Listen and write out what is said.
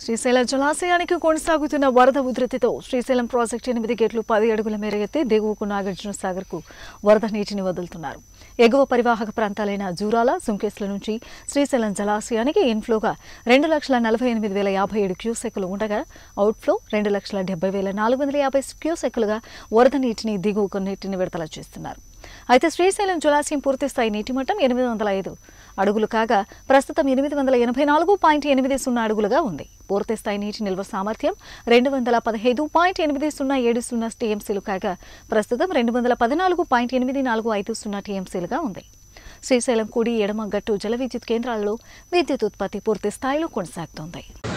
శ్రీశైలం జలాశయానికి కొనసాగుతున్న వరద ఉధృతితో శ్రీశైలం ప్రాజెక్టు ఎనిమిది గేట్లు పది అడుగుల మేర ఎత్తి దిగువకు నాగార్జున సాగర్ కు వరద నీటిని వదులుతున్నారు ఎగువ పరివాహక ప్రాంతాలైన జూరాల సుంకేస్ల నుంచి శ్రీశైలం జలాశయానికి ఇన్ఫ్లోగా రెండు లక్షల నలభై ఎనిమిది వేల యాభై ఏడు క్యూసెక్కులు ఉండగా అవుట్ఫ్లో రెండు లక్షల డెబ్బై వేల నాలుగు వందల యాభై క్యూసెక్కులుగా వరద నీటిని దిగువకు నీటిని విడుదల చేస్తున్నారు అయితే శ్రీశైలం జలాశయం పూర్తి స్థాయి నీటి మట్టం ఎనిమిది వందల ఐదు అడుగులు కాగా ప్రస్తుతం ఎనిమిది వందల ఎనభై నాలుగు పాయింట్ ఎనిమిది సున్నా అడుగులుగా ఉంది పూర్తి స్థాయి నీటి నిల్వ సామర్థ్యం రెండు వందల పదహైదు పాయింట్ ఎనిమిది సున్నా ఏడు సున్నా టీఎంసీలు కాగా ప్రస్తుతం రెండు వందల పద్నాలుగు పాయింట్ ఎనిమిది నాలుగు ఐదు సున్నా టీఎంసీలుగా ఉంది శ్రీశైలం కుడి ఎడమ గట్టు జల విద్యుత్ కేంద్రాల్లో విద్యుత్ ఉత్పత్తి పూర్తి స్థాయిలో కొనసాగుతోంది